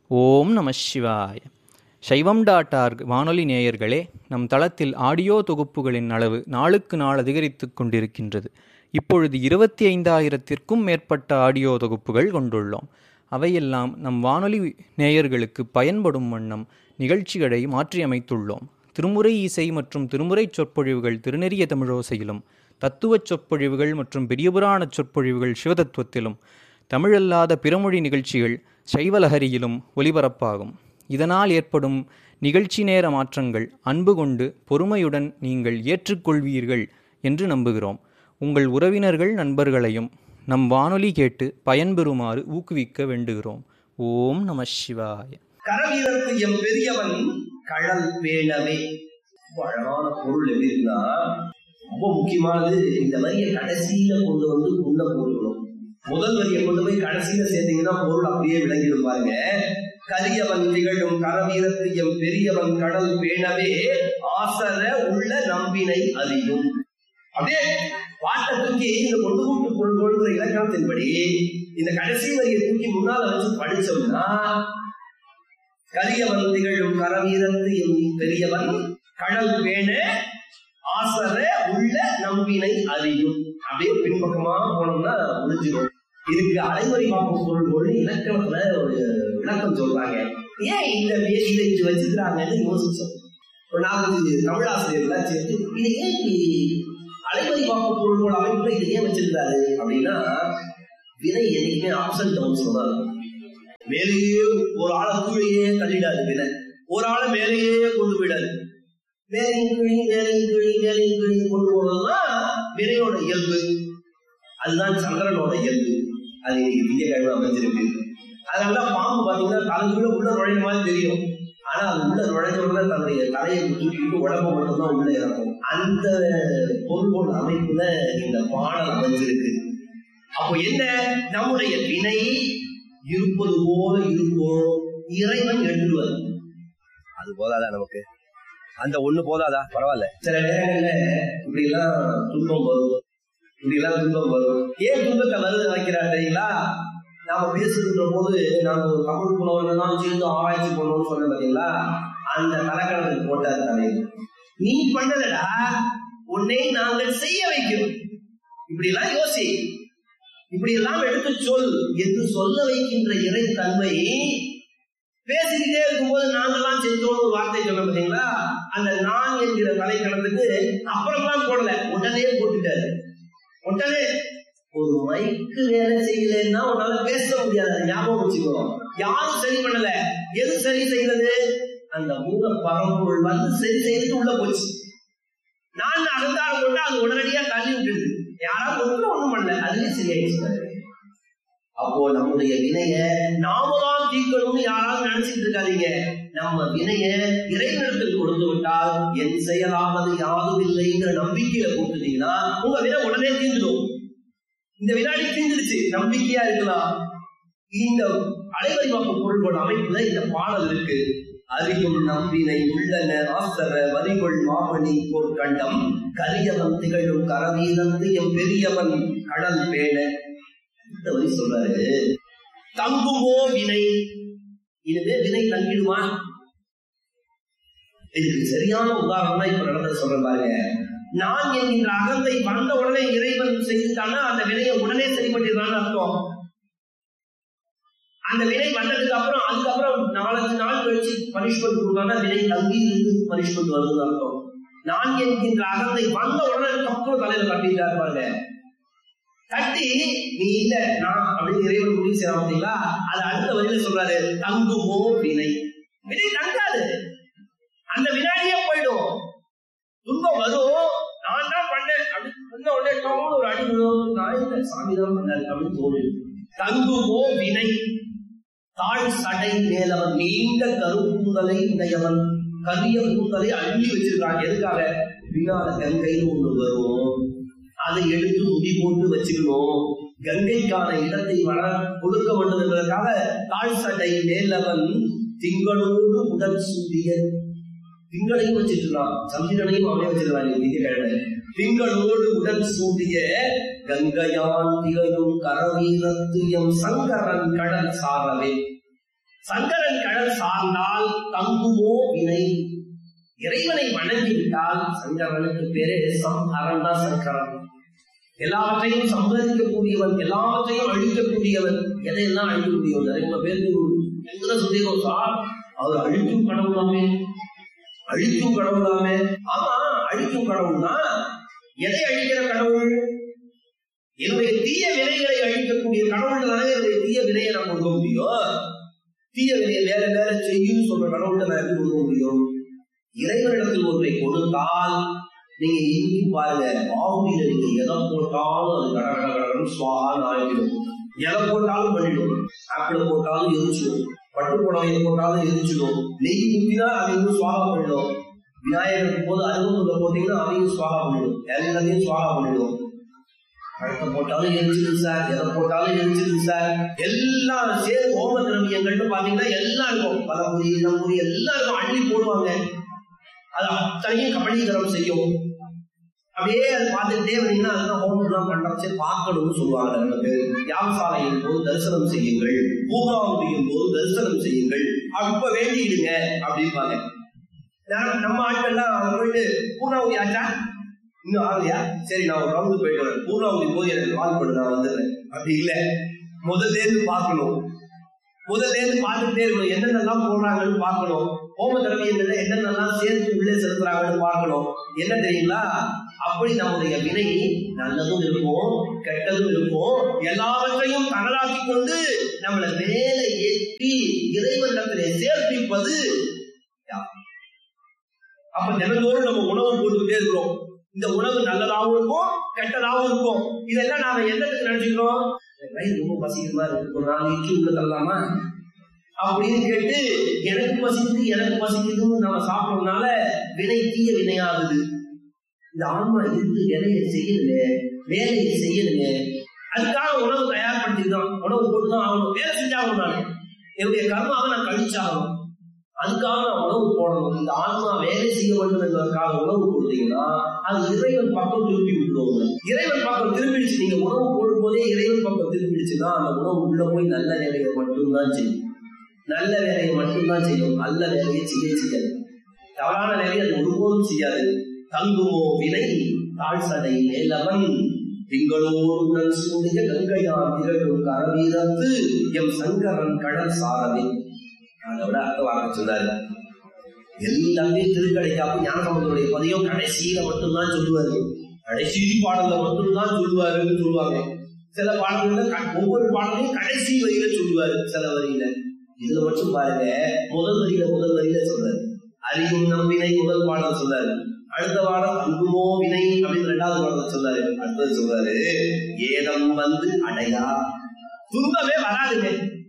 ஓம் நம சிவாய சைவம் டாட் ஆர்க் வானொலி நேயர்களே நம் தளத்தில் ஆடியோ தொகுப்புகளின் அளவு நாளுக்கு நாள் அதிகரித்து கொண்டிருக்கின்றது இப்பொழுது இருபத்தி ஐந்தாயிரத்திற்கும் மேற்பட்ட ஆடியோ தொகுப்புகள் கொண்டுள்ளோம் அவையெல்லாம் நம் வானொலி நேயர்களுக்கு பயன்படும் வண்ணம் நிகழ்ச்சிகளை மாற்றியமைத்துள்ளோம் திருமுறை இசை மற்றும் திருமுறைச் சொற்பொழிவுகள் திருநெறிய தமிழோசையிலும் தத்துவச் சொற்பொழிவுகள் மற்றும் பெரியபுராண சொற்பொழிவுகள் சிவதத்துவத்திலும் தமிழல்லாத பிறமொழி நிகழ்ச்சிகள் சைவலஹரியிலும் ஒலிபரப்பாகும் இதனால் ஏற்படும் நிகழ்ச்சி நேர மாற்றங்கள் அன்பு கொண்டு பொறுமையுடன் நீங்கள் ஏற்றுக்கொள்வீர்கள் என்று நம்புகிறோம் உங்கள் உறவினர்கள் நண்பர்களையும் நம் வானொலி கேட்டு பயன்பெறுமாறு ஊக்குவிக்க வேண்டுகிறோம் ஓம் நம சிவாய கரவீரத்து எம் பெரியவன் கழல் வேணவே ரொம்ப அழகான பொருள் எப்படி இருக்குன்னா ரொம்ப முக்கியமானது இந்த வரியை கடைசியில கொண்டு வந்து உள்ள போடணும் முதல் வரியை கொண்டு போய் கடைசியில சேர்த்தீங்கன்னா பொருள் அப்படியே விளங்கிடும் பாருங்க கரியவன் திகழும் கரவீரத்து எம் பெரியவன் கடல் பேணவே ஆசர உள்ள நம்பினை அறியும் அப்படியே பாட்டை தூக்கி இந்த கொண்டு கொண்டு கொண்டு கொள்கிற இலக்கணத்தின்படி இந்த கடைசி வரியை தூக்கி முன்னால வச்சு படிச்சோம்னா கரியவன் திகழும் கரவீரத்து எம் பெரியவன் கடல் பேண ஆசர உள்ள நம்பினை அறியும் அப்படியே பின்பக்கமா போனோம்னா முடிஞ்சிடும் இதுக்கு அலைமுறை பார்க்கும் பொருள் ஒன்று இலக்கணத்துல ஒரு விளக்கம் சொல்றாங்க ஏன் இந்த வே- இதை இது வச்சிருக்கிறாங்கன்னு யோசிச்சோம் ஒரு நாலஞ்சு தமிழாசிரியர்கள்லாம் சேர்த்து இது ஏன் இப்படி அலைவரி பார்க்கும் பொருள் அமைப்புல இது ஏன் வச்சிருக்காரு அப்படின்னா வினை என்னைக்குமே அப்ஸ் அண்ட் டவுன்ஸ் தான் இருக்கும் மேலேயே ஒரு ஆளை கீழேயே தள்ளிடாது வினை ஒரு ஆளை மேலேயே கொண்டு விடாது மேலையும் கிழி மேலையும் கிழி மேலையும் கிழி கொண்டு போனதுதான் வினையோட இயல்பு அதுதான் சந்திரனோட இயல்பு அது இன்னைக்கு திங்கக்கிழமை அமைஞ்சிருக்கு அதனால பாம்பு பாத்தீங்கன்னா தலைக்குள்ள உள்ள நுழைய மாதிரி தெரியும் ஆனா அது உள்ள நுழைஞ்ச உடனே தன்னுடைய தலையை தூக்கிட்டு உடம்பு மட்டும்தான் உள்ள இறக்கும் அந்த பொருளோட அமைப்புல இந்த பாடல் அமைஞ்சிருக்கு அப்போ என்ன நம்முடைய வினை இருப்பது போல இருக்கும் இறைவன் எழுதுவது அது போதாதா நமக்கு அந்த ஒண்ணு போதாதா பரவாயில்ல சில நேரங்கள்ல இப்படி எல்லாம் துன்பம் வரும் இப்படி எல்லாம் துன்பம் வரும் ஏன் துன்பத்தை வருது வைக்கிறார் தெரியுங்களா நாம பேசுகின்ற போது நாம ஒரு தமிழ் புலவர்கள் தான் சேர்ந்து ஆராய்ச்சி பண்ணணும்னு சொன்ன பாத்தீங்களா அந்த கலக்கணத்துக்கு போட்டார் தலைவர் நீ பண்ணலடா உன்னை நாங்கள் செய்ய வைக்கிறோம் இப்படி எல்லாம் யோசி இப்படி எல்லாம் எடுத்து சொல் என்று சொல்ல வைக்கின்ற இறைத்தன்மை பேசிக்கிட்டே இருக்கும்போது நாங்கெல்லாம் செஞ்சோம் ஒரு வார்த்தை சொன்ன பாத்தீங்களா அந்த நான் என்கிற தலைக்கணத்துக்கு அப்புறம்லாம் போடல உடனே போட்டுட்டாரு உடனே ஒரு மைக்கு வேலை செய்யலைன்னா உன்னால பேச முடியாது அதை ஞாபகம் வச்சுக்கோ யாரும் சரி பண்ணல எது சரி செய்யறது அந்த மூல பரம்பொருள் வந்து சரி செய்துட்டு உள்ள போச்சு நான் அகந்தாரம் கொண்டு அது உடனடியா தள்ளி விட்டுருது யாராவது ஒன்றும் ஒண்ணும் பண்ணல அதுவே சரியாயிடுச்சு அப்போ நம்முடைய வினைய நாம தான் தீர்க்கணும்னு யாராவது நினைச்சிட்டு இருக்காதீங்க நம்ம வினைய இறைவனிடத்தில் கொடுத்து விட்டால் என் செயலாவது யாரும் இல்லைங்கிற நம்பிக்கையில கொடுத்துட்டீங்கன்னா உங்க வினை உடனே தீர்ந்துடும் இந்த வினாடி தீர்ந்துருச்சு நம்பிக்கையா இருக்கலாம் இந்த அலைவரிவாக்கு பொருள்களோட அமைப்புல இந்த பாடல் இருக்கு அறியும் நம்பினை உள்ளன ஆசர வரிகொள் மாமணி போர்க்கண்டம் கரியவன் திகழும் கரவீரந்து எம் பெரியவன் கடல் பேண இந்த வரி சொல்றாரு தங்குமோ வினை இனிமே வினை தங்கிடுமா இதுக்கு சரியான உதாரணம் தான் இப்ப நடந்தது சொல்றேன் பாருங்க நான் என்கின்ற அகந்தை வந்த உடனே இறைவன் செய்துட்டான்னா அந்த வினையை உடனே சரி பண்ணிடுறான்னு அர்த்தம் அந்த வினை வந்ததுக்கு அப்புறம் அதுக்கப்புறம் நாலஞ்சு நாள் கழிச்சு பனிஷ்மெண்ட் கொடுத்தாங்கன்னா வினை தங்கி இருந்து பனிஷ்மெண்ட் வருதுன்னு அர்த்தம் நான் என்கின்ற அகந்தை வந்த உடனே தப்பு தலையில கட்டிட்டாரு பாருங்க தட்டி நீ இல்ல நான் அப்படின்னு இறைவன் முடிவு செய்யலாம் பார்த்தீங்களா அது அடுத்த வழியில சொல்றாரு தங்குமோ வினை வினை தங்காது அந்த வினாடியே போயிடும் துன்பம் வரும் நான் தான் பண்ணேன் அப்படின்னு சொன்ன உடனே டோன்னு ஒரு அடி விழும் நான் இல்ல சாமி தான் பண்ணாரு அப்படின்னு தோணும் தங்குமோ வினை தாழ் சடை மேலவன் நீண்ட கருப்பூந்தலை உடையவன் கரிய கூந்தலை அள்ளி வச்சிருக்காங்க எதுக்காக பின்னால கங்கைன்னு ஒண்ணு வரும் அதை எடுத்து முடி போட்டு வச்சுக்கணும் கங்கைக்கான இடத்தை வள கொடுக்க வேண்டும் என்பதற்காக தாழ் சடை மேலவன் திங்களோடு உடல் சூடிய திங்களையும் வச்சிருக்கலாம் சந்திரனையும் அவனே வச்சிருக்காங்க திங்கக்கிழமை திங்களோடு உடல் சூடிய கங்கையான் திகழும் கரவீரத்து எம் சங்கரன் கடல் சாரவே சங்கரன் கடல் சார்ந்தால் தங்குமோ வினை இறைவனை வணங்கிவிட்டால் சங்கரனுக்கு பேரே சம்ஹரன் தான் சங்கரன் எல்லாவற்றையும் சம்பாதிக்கக்கூடியவன் எல்லாவற்றையும் அழிக்கக்கூடியவன் எதையெல்லாம் அழிக்கக்கூடியவன் நிறைய பேருக்கு எந்த சந்தேகம் சார் அவர் அழிக்கும் கடவுளாமே அழிக்கும் கடவுளாமே ஆமா அழிக்கும் கடவுள்னா எதை அழிக்கிற கடவுள் என்னுடைய தீய வினைகளை அழிக்கக்கூடிய கடவுள் தானே என்னுடைய தீய வினையை நான் கொடுக்க முடியும் தீய வினையை வேற வேற செய்யும் சொல்ற கடவுள்கிட்ட நான் எப்படி கொடுக்க முடியும் இறைவனிடத்தில் ஒன்றை கொடுத்தால் நீங்க இன்னைக்கு பாருங்க ஆகுதியில நீங்க எதை போட்டாலும் அது கட கட கடன்னு சுவாகான்னு ஆகிடும் எதை போட்டாலும் பண்ணிடும் ஆப்பிள் போட்டாலும் எரிச்சிடும் பட்டு புடவையை போட்டாலும் எரிச்சிடும் நெய் ஊத்தினா அது இன்னும் சுவாகா பண்ணிடும் விநாயகருக்கு போது அருகம்புல போட்டீங்கன்னா அதையும் சுவாகா பண்ணிடும் எல்லாத்தையும் சுவாகா பண்ணிடும் பழத்தை போட்டாலும் எரிச்சிடும் சார் எதை போட்டாலும் எரிச்சிடும் சார் எல்லாம் சேர்ந்து ஹோம திரவியங்கள்னு பாத்தீங்கன்னா எல்லாம் இருக்கும் பலமுறி நம்முறி எல்லாம் இருக்கும் அள்ளி போடுவாங்க அது அத்தனையும் கபலீகரம் செய்யும் அப்படியே அது பார்த்துக்கிட்டே வந்தீங்கன்னா அதுதான் ஹோமம்லாம் பண்றச்சே பார்க்கணும்னு சொல்லுவாங்க நம்ம பேர் யாகசாலையின் போது தரிசனம் செய்யுங்கள் பூர்ணாவதியின் போது தரிசனம் செய்யுங்கள் அப்ப வேண்டிடுங்க அப்படிம்பாங்க நான் நம்ம ஆட்கள்லாம் அவங்க போயிட்டு பூர்ணாவதி ஆச்சா இன்னும் ஆகலையா சரி நான் ஒரு ரவுண்டு போயிட்டு வரேன் பூர்ணாவதி போது எனக்கு கால் பண்ணு நான் வந்துடுறேன் அப்படி இல்ல முதல்ல இருந்து பார்க்கணும் முதல்ல இருந்து பார்த்துட்டே இருக்கணும் என்னென்னலாம் போடுறாங்கன்னு பார்க்கணும் ஹோம திரவியங்கள்ல என்னென்னலாம் சேர்த்து உள்ளே செலுத்துறாங்கன்னு பார்க்கணும் என்ன தெரியுங்களா அப்படி நம்முடைய வினை நல்லதும் இருக்கும் கெட்டதும் இருக்கும் எல்லாவற்றையும் தனதாக்கி கொண்டு நம்மளை மேலே ஏற்றி இறைவனிடத்திலே சேர்ப்பிப்பது யார்? அப்ப தினந்தோறும் நம்ம உணவு போட்டுக்கிட்டே இருக்கிறோம் இந்த உணவு நல்லதாகவும் இருக்கும் கெட்டதாகவும் இருக்கும் இதெல்லாம் நாம என்னத்துக்கு நினைச்சுக்கிறோம் எனக்கு வயிறு ரொம்ப பசிக்கிறதா இருக்கு ஒரு நாலு இட்லி உள்ள தரலாமா அப்படின்னு கேட்டு எனக்கு பசிக்குது எனக்கு பசிக்குதுன்னு நம்ம சாப்பிடறதுனால வினை தீய வினையாகுது இந்த ஆன்மா இருந்து வேலையை செய்யணுங்க வேலையை செய்யணுங்க அதுக்காக உணவு தயார்படுத்திதான் உணவு போட்டுதான் ஆகணும் வேலை செஞ்சாகணும் நான் என்னுடைய கர்மாவை நான் கழிச்சாகணும் அதுக்காக நான் உணவு போடணும் இந்த ஆன்மா வேலை செய்ய வேண்டும் என்பதற்காக உணவு கொடுத்தீங்கன்னா அது இறைவன் பக்கம் திருப்பி விட்டுருவாங்க இறைவன் பக்கம் திரும்பிடுச்சு நீங்க உணவு போடும் போதே இறைவன் பக்கம் திரும்பிடுச்சுன்னா அந்த உணவு உள்ள போய் நல்ல வேலையை மட்டும்தான் செய்யும் நல்ல வேலையை மட்டும்தான் செய்யும் நல்ல வேலையை செய்ய செய்யாது தவறான வேலையை அது ஒருபோதும் செய்யாது தங்குமோ வினை தாழ்சடை மேலவன் திங்களோடு சூடிய கங்கையார் திகழும் கரவீரத்து எம் சங்கரன் கடல் சாரவே அதை விட அர்த்த வார்த்தை சொன்னாரு எல்லாமே திருக்கடைக்காப்பு ஞானசம்பந்தனுடைய பதியம் கடைசியில மட்டும்தான் சொல்லுவாரு கடைசி பாடல்ல மட்டும்தான் சொல்லுவாருன்னு சொல்லுவாங்க சில பாடல்கள்ல க- ஒவ்வொரு பாடலையும் கடைசி வரியில சொல்லுவாரு சில வரியில இதுல மட்டும் பாருங்க முதல் வரியில முதல் வரியில சொல்றாரு அறியும் நம்பினை முதல் பாடல் சொல்றாரு அடுத்த பாடம் அன்புமோ வினை அப்படின்னு ரெண்டாவது பாடல் சொல்றாரு அடுத்தது சொல்றாரு ஏதம் வந்து அடையா துன்பமே வராதுங்க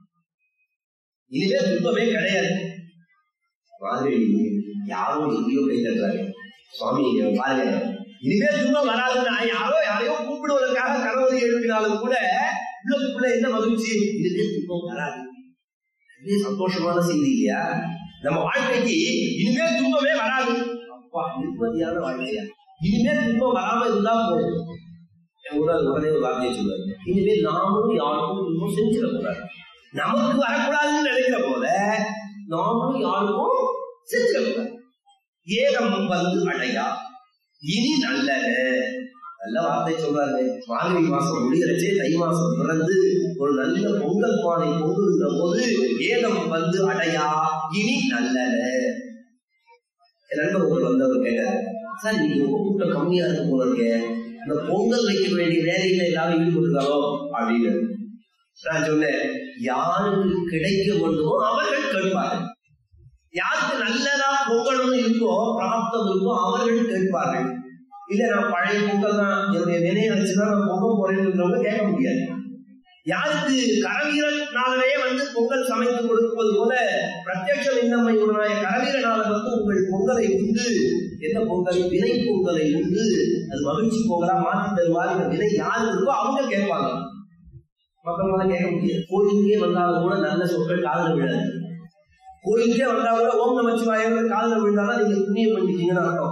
இனிமே துன்பமே கிடையாது மாதிரி யாரோ எங்கேயோ கை தட்டுறாங்க சுவாமி இங்க பாருங்க இனிமே துன்பம் வராதுன்னா யாரோ யாரையோ கூப்பிடுவதற்காக கணவரை எழுப்பினாலும் கூட உள்ளத்துக்குள்ள என்ன மகிழ்ச்சி இனிமே துன்பம் வராது இது சந்தோஷமான செய்தி இல்லையா நம்ம வாழ்க்கைக்கு இனிமே துன்பமே வராது அப்பா நிம்மதியான வாழ்க்கையா இனிமே துன்பம் வராம இருந்தா போதும் என் ஊரால் உடனே ஒரு வார்த்தையை சொல்லுவாரு இனிமேல் நாமும் யாருக்கும் துன்பம் செஞ்சிடக்கூடாது நமக்கு வரக்கூடாதுன்னு நினைக்கிற போல நாமும் யாருக்கும் செஞ்சிடக்கூடாது ஏகம் வந்து அடையா இனி நல்லது நல்ல வார்த்தை சொல்றாரு மார்கழி மாசம் முடிகிறச்சே தை மாசம் பிறந்து ஒரு நல்ல பொங்கல் பானை கொண்டு போது ஏகம் வந்து அடையா இனி நல்லது என் நண்பர் ஒருத்தர் வந்தவர் கேட்டாரு சார் நீங்க ரொம்ப கூட்டம் கம்மியா இருக்கு போல இருக்கே இந்த பொங்கல் வைக்க வேண்டிய வேலையில எல்லாரும் ஈடுபட்டுருக்காரோ அப்படின்னு நான் சொன்னேன் யாருக்கு கிடைக்க வேண்டுமோ அவர்கள் கேட்பார்கள் யாருக்கு நல்லதா பொங்கல்னு இருக்கோ பிராப்தம் இருக்கோ அவர்கள் கேட்பார்கள் இல்ல நான் பழைய பொங்கல் தான் என்னுடைய வினையை வச்சுதான் நான் பொங்கல் போறேன்னு கேட்க முடியாது யாருக்கு கரவீரனாலே வந்து பொங்கல் சமைத்து கொடுப்பது போல பிரத்யட்ச விண்ணம்மையுடனாய கரவீரனாளர் வந்து உங்கள் பொங்கலை உண்டு என்ன பொங்கல் வினை பொங்கலை உண்டு அது மகிழ்ச்சி பொங்கலா மாற்றி தருவார் இந்த வினை யாரு இருக்கோ அவங்க கேட்பாங்க மக்களால கேட்க முடியாது கோயிலுக்கே வந்தாலும் கூட நல்ல சொற்கள் காதல விழாது கோயிலுக்கே வந்தா கூட ஓம் நமச்சிவாயங்கிற காதல விழுந்தாலும் நீங்க புண்ணியம் பண்ணிட்டீங்கன்னு அர்த்தம்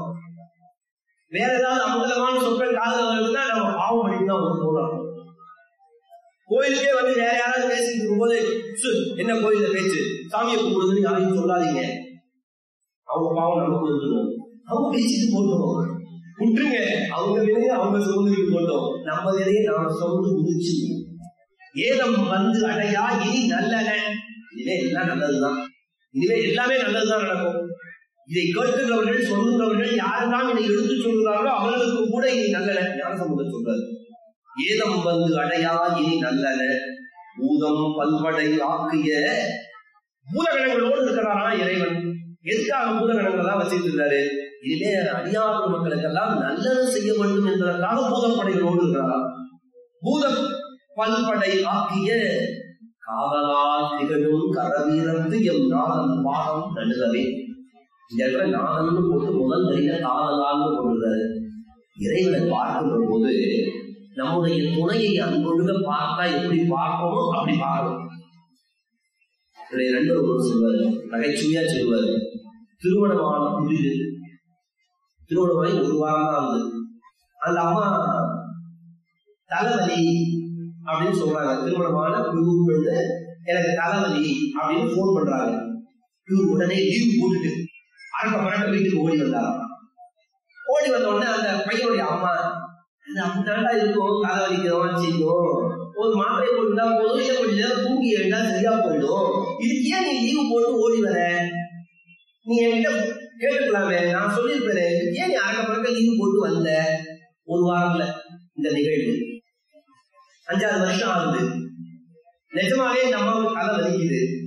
வேற ஏதாவது அமங்கலமான சொற்கள் காதல வருதுன்னா நம்ம பாவம் பண்ணிட்டு தான் வந்து போறோம் கோயிலுக்கே வந்து வேற யாராவது பேசிட்டு இருக்கும்போது "சு, என்ன கோயில்ல பேச்சு சாமியை கும்பிடுதுன்னு யாரையும் சொல்லாதீங்க அவங்க பாவம் நமக்கு வந்துடும் அவங்க பேசிட்டு போட்டோம் விட்டுருங்க அவங்க வேலையை அவங்க சுமந்துட்டு போட்டோம் நம்ம வேலையை நாம சுமந்து முடிச்சு ஏதம் வந்து அடையா இனி நல்லன இனிமே எல்லாம் நல்லதுதான் இனிமே எல்லாமே நல்லதுதான் நடக்கும் இதை கேட்கிறவர்கள் சொல்லுகிறவர்கள் யாரெல்லாம் இதை எடுத்து சொல்கிறார்களோ அவர்களுக்கு கூட இனி நல்லன ஞானசம்பந்தர் சொல்றாரு ஏதம் வந்து அடையா இனி நல்லன பூதம் பல்வடை ஆக்கிய பூதகணங்களோடு இருக்கிறாரா இறைவன் எதுக்காக பூதகணங்கள் எல்லாம் வச்சுட்டு இருக்காரு இனிமே அடியாத மக்களுக்கெல்லாம் நல்லது செய்ய வேண்டும் என்பதற்காக பூதப்படைகளோடு இருக்கிறாரா பூத பல்படை ஆக்கிய காதலால் திகழும் கரவீரத்து எம் நாதன் பாகம் நடுகவே இந்த இடத்துல நாதன்னு போட்டு முதல் வரியில காதலால்னு போடுறாரு இறைவனை பார்க்கின்ற போது நம்முடைய துணையை அன்பொழுக பார்த்தா எப்படி பார்ப்போமோ அப்படி பார்க்கணும் இதை ரெண்டு ஒரு சொல்வாரு நகைச்சுவையா சொல்வாரு திருமணமான புதிது திருமணமாகி ஒரு வாரம் தான் ஆகுது அந்த அம்மா தலைவலி அப்படின்னு சொல்றாங்க திருமணமான புது பெண்ணு எனக்கு தலைவலி அப்படின்னு போன் பண்றாங்க இவர் உடனே லீவ் போட்டுட்டு அரக்க மரக்க வீட்டுக்கு ஓடி வந்தாராம் ஓடி வந்த உடனே அந்த பையனுடைய அம்மா அது அப்படித்தாண்டா இருக்கும் தலைவலிக்கிறோம் செய்யும் ஒரு மாத்திரை போட்டுட்டா போதும் இல்லை கொஞ்ச நேரம் தூங்கி எழுந்தா சரியா போயிடும் இதுக்கு ஏன் நீ லீவ் போட்டு ஓடி வர நீ என்கிட்ட கேட்டுக்கலாமே நான் சொல்லியிருப்பேன் இதுக்கு ஏன் நீ அரக்க மரக்க லீவ் போட்டு வந்த ஒரு வாரம்ல இந்த நிகழ்வு அஞ்சாறு வருஷம் ஆகுது நிஜமாவே இந்த அம்மாவுக்கு தலை வலிக்குது